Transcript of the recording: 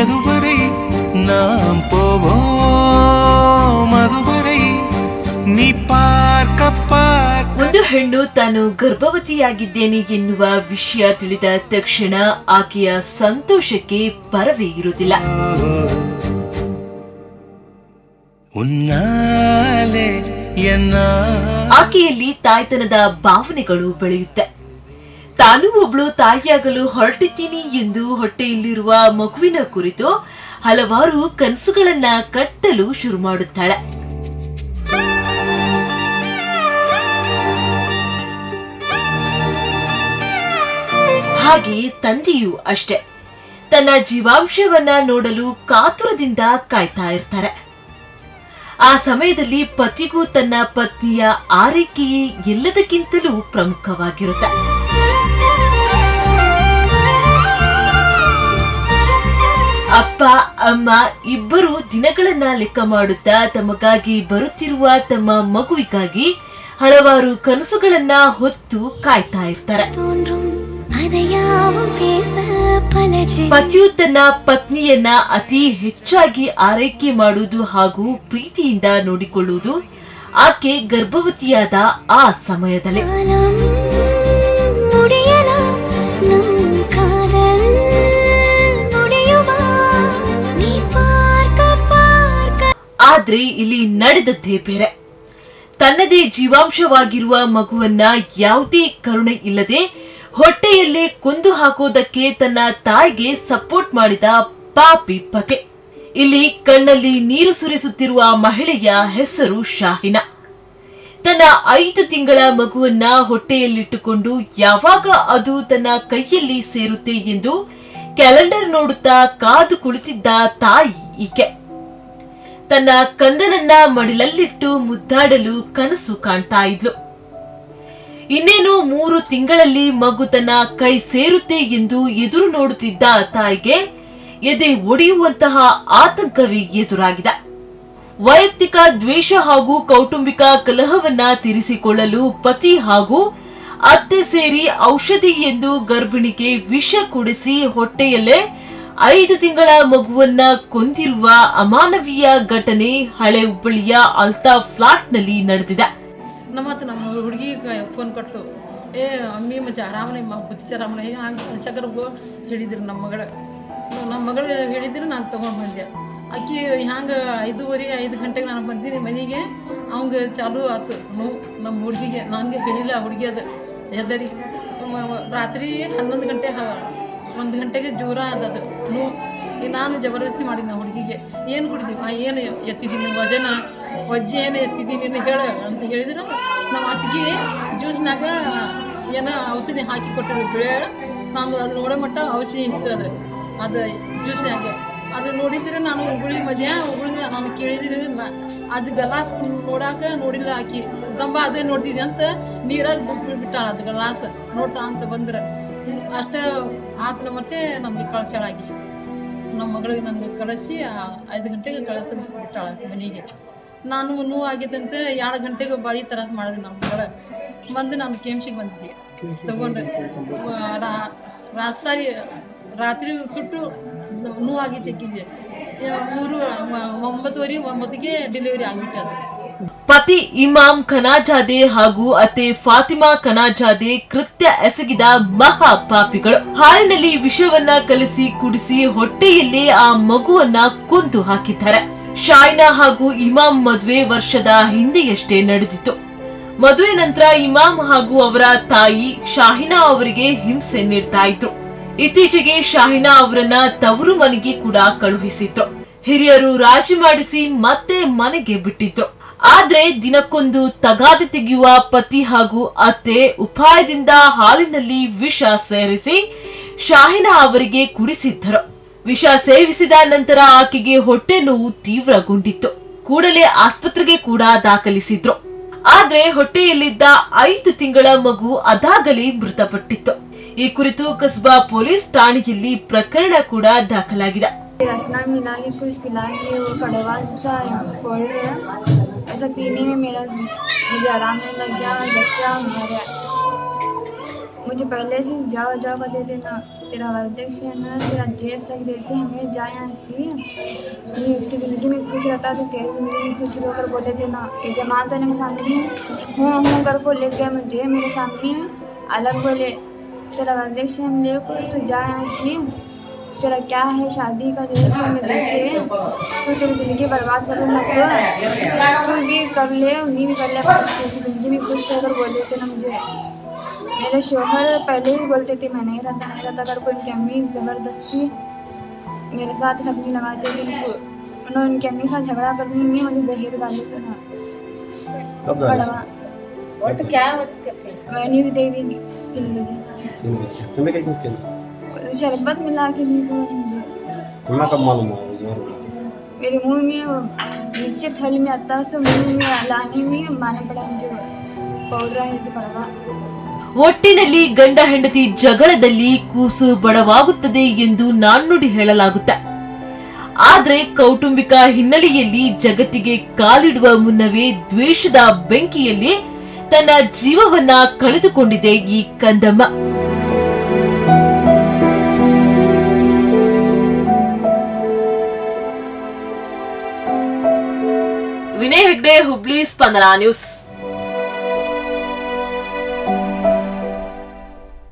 எதுவரை நாம் போவோம் அதுவரை நீ பார்க்க பார்க்க ಒಂದು ಹೆಣ್ಣು ತಾನು ಗರ್ಭವತಿಯಾಗಿದ್ದೇನೆ ಎನ್ನುವ ವಿಷಯ ತಿಳಿದ ತಕ್ಷಣ ಆಕೆಯ ಸಂತೋಷಕ್ಕೆ ಪರವೇ ಇರುವುದಿಲ್ಲ உன்னாலே என்ன ಆಕೆಯಲ್ಲಿ ತಾಯ್ತನದ ಭಾವನೆಗಳು ಬೆಳೆಯುತ್ತೆ ತಾನು ಒಬ್ಳು ತಾಯಿಯಾಗಲು ಹೊರಟಿದ್ದೀನಿ ಎಂದು ಹೊಟ್ಟೆಯಲ್ಲಿರುವ ಮಗುವಿನ ಕುರಿತು ಹಲವಾರು ಕನಸುಗಳನ್ನ ಕಟ್ಟಲು ಶುರು ಮಾಡುತ್ತಾಳೆ ಹಾಗೆ ತಂದೆಯೂ ಅಷ್ಟೇ ತನ್ನ ಜೀವಾಂಶವನ್ನ ನೋಡಲು ಕಾತುರದಿಂದ ಕಾಯ್ತಾ ಇರ್ತಾರೆ ಆ ಸಮಯದಲ್ಲಿ ಪತಿಗೂ ತನ್ನ ಪತ್ನಿಯ ಆರೈಕೆಯೇ ಎಲ್ಲದಕ್ಕಿಂತಲೂ ಪ್ರಮುಖವಾಗಿರುತ್ತೆ ಅಪ್ಪ ಅಮ್ಮ ಇಬ್ಬರು ದಿನಗಳನ್ನ ಲೆಕ್ಕ ಮಾಡುತ್ತಾ ತಮಗಾಗಿ ಬರುತ್ತಿರುವ ತಮ್ಮ ಮಗುವಿಗಾಗಿ ಹಲವಾರು ಕನಸುಗಳನ್ನ ಹೊತ್ತು ಕಾಯ್ತಾ ಇರ್ತಾರೆ தோன்றும் அதையாவும் பேச பல ஜெ- ಪತಿಯು ತನ್ನ ಪತ್ನಿಯನ್ನ ಅತಿ ಹೆಚ್ಚಾಗಿ ಆರೈಕೆ ಮಾಡುವುದು ಹಾಗೂ ಪ್ರೀತಿಯಿಂದ ನೋಡಿಕೊಳ್ಳುವುದು ಆಕೆ ಗರ್ಭವತಿಯಾದ ಆ ಸಮಯದಲ್ಲಿ காலம் முடியலாம் நம் காதல் முடியுமா நீ பார்க்க பார்க்க ಆದ್ರೆ ಇಲ್ಲಿ ನಡೆದದ್ದೇ ಬೇರೆ ತನ್ನದೇ ಜೀವಾಂಶವಾಗಿರುವ ಮಗುವನ್ನ ಯಾವುದೇ ಕರುಣೆ ಇಲ್ಲದೆ ಹೊಟ್ಟೆಯಲ್ಲೇ ಕೊಂದು ಹಾಕೋದಕ್ಕೆ ತನ್ನ ತಾಯಿಗೆ ಸಪೋರ್ಟ್ ಮಾಡಿದ ಪಾಪಿ ಪತೆ ಇಲ್ಲಿ ಕಣ್ಣಲ್ಲಿ ನೀರು ಸುರಿಸುತ್ತಿರುವ ಮಹಿಳೆಯ ಹೆಸರು ಶಾಹಿನಾ ತನ್ನ ಐದು ತಿಂಗಳ ಮಗುವನ್ನ ಹೊಟ್ಟೆಯಲ್ಲಿಟ್ಟುಕೊಂಡು ಯಾವಾಗ ಅದು ತನ್ನ ಕೈಯಲ್ಲಿ ಸೇರುತ್ತೆ ಎಂದು ಕ್ಯಾಲೆಂಡರ್ ನೋಡುತ್ತಾ ಕಾದು ಕುಳಿತಿದ್ದ ತಾಯಿ ಈಕೆ ತನ್ನ ಕಂದನನ್ನ ಮಡಿಲಲ್ಲಿಟ್ಟು ಮುದ್ದಾಡಲು ಕನಸು ಕಾಣ್ತಾ ಇದ್ಲು ಇನ್ನೇನು ಮೂರು ತಿಂಗಳಲ್ಲಿ ಮಗು ತನ್ನ ಕೈ ಸೇರುತ್ತೆ ಎಂದು ಎದುರು ನೋಡುತ್ತಿದ್ದ ತಾಯಿಗೆ ಎದೆ ಒಡೆಯುವಂತಹ ಆತಂಕವೇ ಎದುರಾಗಿದೆ ವೈಯಕ್ತಿಕ ದ್ವೇಷ ಹಾಗೂ ಕೌಟುಂಬಿಕ ಕಲಹವನ್ನ ತೀರಿಸಿಕೊಳ್ಳಲು ಪತಿ ಹಾಗೂ ಅತ್ತೆ ಸೇರಿ ಔಷಧಿ ಎಂದು ಗರ್ಭಿಣಿಗೆ ವಿಷ ಕುಡಿಸಿ ಹೊಟ್ಟೆಯಲ್ಲೇ ಐದು ತಿಂಗಳ ಮಗುವನ್ನ ಕೊಂದಿರುವ ಅಮಾನವೀಯ ಘಟನೆ ಹಳೆ ಹುಬ್ಬಳ್ಳಿಯ ಅಲ್ತಾಫ್ ಫ್ಲಾಟ್ನಲ್ಲಿ ನಡೆದಿದೆ ನಮ್ಮ ಮತ್ತು ನಮ್ಮ ಹುಡುಗಿ ಫೋನ್ ಕೊಟ್ಟು ಏ ಅಮ್ಮಿ ಮಚ್ಚ ಆರಾಮನೆ ಮ ಬುತ್ತಿ ಆರಾಮನೆ ಹಂಗೆ ಸಗರ್ಗು ಹೇಳಿದ್ರು ನಮ್ಮ ಮಗಳ ನಮ್ಮ ಮಗಳು ಹೇಳಿದ್ರು ನಾನು ತೊಗೊಂಡು ಬಂದೆ ಆಕಿ ಹ್ಯಾಂಗೆ ಐದೂವರೆ ಐದು ಗಂಟೆಗೆ ನಾನು ಬಂದೀನಿ ಮನೆಗೆ ಅವಂಗೆ ಚಾಲು ಆತು ನೋವು ನಮ್ಮ ಹುಡುಗಿಗೆ ನನಗೆ ಹೇಳಿಲ್ಲ ಹುಡುಗಿ ಅದು ಹೆದರಿ ಮ- ಮ- ರಾತ್ರಿ ಹನ್ನೊಂದು ಗಂಟೆ ಹ- ಒಂದು ಗಂಟೆಗೆ ಜೋರ ಅದದು ನೋವು ಈಗ ನಾನು ಜಬರ್ದಸ್ತಿ ಮಾಡಿದ್ನ ಹುಡುಗಿಗೆ ಏನು ಕುಡಿದೀವಿ ಆ ಏನು ಎತ್ತಿದ್ದೀನಿ ವಜನ ವಜ್ಜೆ ಏನು ಎತ್ತಿದ್ದೀನಿ ನೀನು ಹೇಳ ಅಂತ ಹೇಳಿದ್ರು ನಮ್ಮ ಅತ್ತಿಗೆ ಜ್ಯೂಸ್ನಾಗ ಏನೋ ಔಷಧಿ ಹಾಕಿ ಕೊಟ್ಟರು ಬಿಳೆ ನಾನು ಅದು ನೋಡೋ ಮಟ್ಟ ಔಷಧಿ ಇತ್ತು ಅದು ಅದು ಜ್ಯೂಸ್ನಾಗ ಅದು ನೋಡಿದ್ರೆ ನಾನು ಉಗುಳಿ ಮಜಾ ಉಗುಳಿ ನಾನು ಕೇಳಿದ್ರೆ ಅದು ಗಲಾಸ್ ನೋಡಾಕ ನೋಡಿಲ್ಲ ಆಕಿ ತಂಬ ಅದೇ ನೋಡ್ತಿದ್ದೆ ಅಂತ ನೀರಾಗ ಬಿಟ್ಟಾಳ ಅದು ಗಲಾಸ್ ನೋಡ್ತಾ ಅಂತ ಬಂದ್ರೆ ಅಷ್ಟ ಆತನ ಮತ್ತೆ ನಮ್ಗೆ ಕಳ್ಸಾಳಾಕಿ ನಮ್ಮ ಮಗಳಿಗೆ ನನಗೆ ಕಳಿಸಿ ಆ ಐದು ಗಂಟೆಗೆ ಕಳಿಸ ಬಿಟ್ಟಾಳ ಮನೆಗೆ ನಾನು ನೋವು ಆಗೈತಂತ ಎರಡು ಗಂಟೆಗೆ ಬಾಳಿ ತರಾಸ್ ಮಾಡಿದೆ ನಮ್ಮ ಮಗಳ ಬಂದು ನಾನು ಕೆಮ್ಸಿಗೆ ಬಂದಿದ್ದೆ ತಗೊಂಡ್ರೆ ರಾ- ರಾಸಾರಿ ರಾತ್ರಿ ಸುಟ್ಟು ನೋವು ಆಗೈತೆ ಅಕ್ಕಿಗೆ ಮೂರು ಮ- ಒಂಬತ್ತುವರೆ ಒಂಬತ್ತಿಗೆ ಡೆಲಿವರಿ ಆಗಿಬಿಟ್ಟದು ಪತಿ ಇಮಾಮ್ ಖನಾಜಾದೆ ಹಾಗೂ ಅತ್ತೆ ಫಾತಿಮಾ ಖನಾಜಾದೆ ಕೃತ್ಯ ಎಸಗಿದ ಮಹಾ ಪಾಪಿಗಳು ಹಾಲಿನಲ್ಲಿ ವಿಷವನ್ನ ಕಲಸಿ ಕುಡಿಸಿ ಹೊಟ್ಟೆಯಲ್ಲೇ ಆ ಮಗುವನ್ನ ಕೊಂದು ಹಾಕಿದ್ದಾರೆ ಶಾಯ್ನಾ ಹಾಗೂ ಇಮಾಮ್ ಮದುವೆ ವರ್ಷದ ಹಿಂದೆಯಷ್ಟೇ ನಡೆದಿತ್ತು ಮದುವೆ ನಂತರ ಇಮಾಮ್ ಹಾಗೂ ಅವರ ತಾಯಿ ಶಾಹಿನಾ ಅವರಿಗೆ ಹಿಂಸೆ ನೀಡ್ತಾ ಇದ್ರು ಇತ್ತೀಚೆಗೆ ಶಾಹಿನಾ ಅವರನ್ನ ತವರು ಮನೆಗೆ ಕೂಡ ಕಳುಹಿಸಿದ್ರು ಹಿರಿಯರು ರಾಜಿ ಮಾಡಿಸಿ ಮತ್ತೆ ಮನೆಗೆ ಬಿಟ್ಟಿದ್ರು ಆದ್ರೆ ದಿನಕ್ಕೊಂದು ತಗಾದೆ ತೆಗೆಯುವ ಪತಿ ಹಾಗೂ ಅತ್ತೆ ಉಪಾಯದಿಂದ ಹಾಲಿನಲ್ಲಿ ವಿಷ ಸೇರಿಸಿ ಶಾಹಿನಾ ಅವರಿಗೆ ಕುಡಿಸಿದ್ದರು ವಿಷ ಸೇವಿಸಿದ ನಂತರ ಆಕೆಗೆ ಹೊಟ್ಟೆ ನೋವು ತೀವ್ರಗೊಂಡಿತ್ತು ಕೂಡಲೇ ಆಸ್ಪತ್ರೆಗೆ ಕೂಡ ದಾಖಲಿಸಿದ್ರು ಆದ್ರೆ ಹೊಟ್ಟೆಯಲ್ಲಿದ್ದ ಐದು ತಿಂಗಳ ಮಗು ಅದಾಗಲೇ ಮೃತಪಟ್ಟಿತ್ತು ಈ ಕುರಿತು ಕಸ್ಬಾ ಪೊಲೀಸ್ ಠಾಣೆಯಲ್ಲಿ ಪ್ರಕರಣ ಕೂಡ ದಾಖಲಾಗಿದೆ रसना मिला के कुछ पिला के वो कड़वा सा खोल रहे हैं ऐसा पीने में मेरा मुझे आराम नहीं लग गया बच्चा मर गया मुझे पहले से जाओ जाओ करते थे ना तेरा वरदक्ष है ना तेरा जे सक देते हमें जाए यहाँ से नहीं उसकी ज़िंदगी में खुश रहता तो तेरी ज़िंदगी में खुश होकर बोले थे ना ये जमात वाले के सामने भी हूँ हूँ कर को ले गया मुझे मेरे सामने अलग बोले तेरा वरदक्ष हम ले को तू जा यहाँ से तेरा क्या है शादी का देश है मैं देखे तू तेरी ज़िंदगी बर्बाद कर लग तू भी कर ले उन्हीं भी कर ले अपनी ज़िंदगी में खुश होकर बोले थे ना मुझे मेरे शोहर पहले ही बोलते थे मैं नहीं रहता नहीं रहता कर को उनकी अम्मी ज़बरदस्ती मेरे साथ रखने लगाते थे उनको उन्होंने उनकी अम्मी के साथ झगड़ा करनी में मुझे जहर डाले सुना कब डाले पड़वा मैंने दे दी तीन बजे तुम्हें क्या क्यों किया शरबत मिला के दी तो मुझे तुम्हें कब मालूम हुआ जोर मेरे मुंह में वो नीचे थल में आता सो मुंह में लाने में माने पड़ा मुझे पाउडर है से पड़वा ಒಟ್ಟಿನಲ್ಲಿ ಗಂಡ ಹೆಂಡತಿ ಜಗಳದಲ್ಲಿ ಕೂಸು ಬಡವಾಗುತ್ತದೆ ಎಂದು ನಾಣ್ಣುಡಿ ಹೇಳಲಾಗುತ್ತೆ ಆದ್ರೆ ಕೌಟುಂಬಿಕ ಹಿನ್ನೆಲೆಯಲ್ಲಿ ಜಗತ್ತಿಗೆ ಕಾಲಿಡುವ ಮುನ್ನವೇ ದ್ವೇಷದ ಬೆಂಕಿಯಲ್ಲಿ ತನ್ನ ಜೀವವನ್ನ ಕಳೆದುಕೊಂಡಿದೆ ಈ ಕಂದಮ್ಮ ವಿನಯ್ ಹೆಗ್ಡೆ ಹುಬ್ಳಿ ಸ್ಪಂದನ ನ್ಯೂಸ್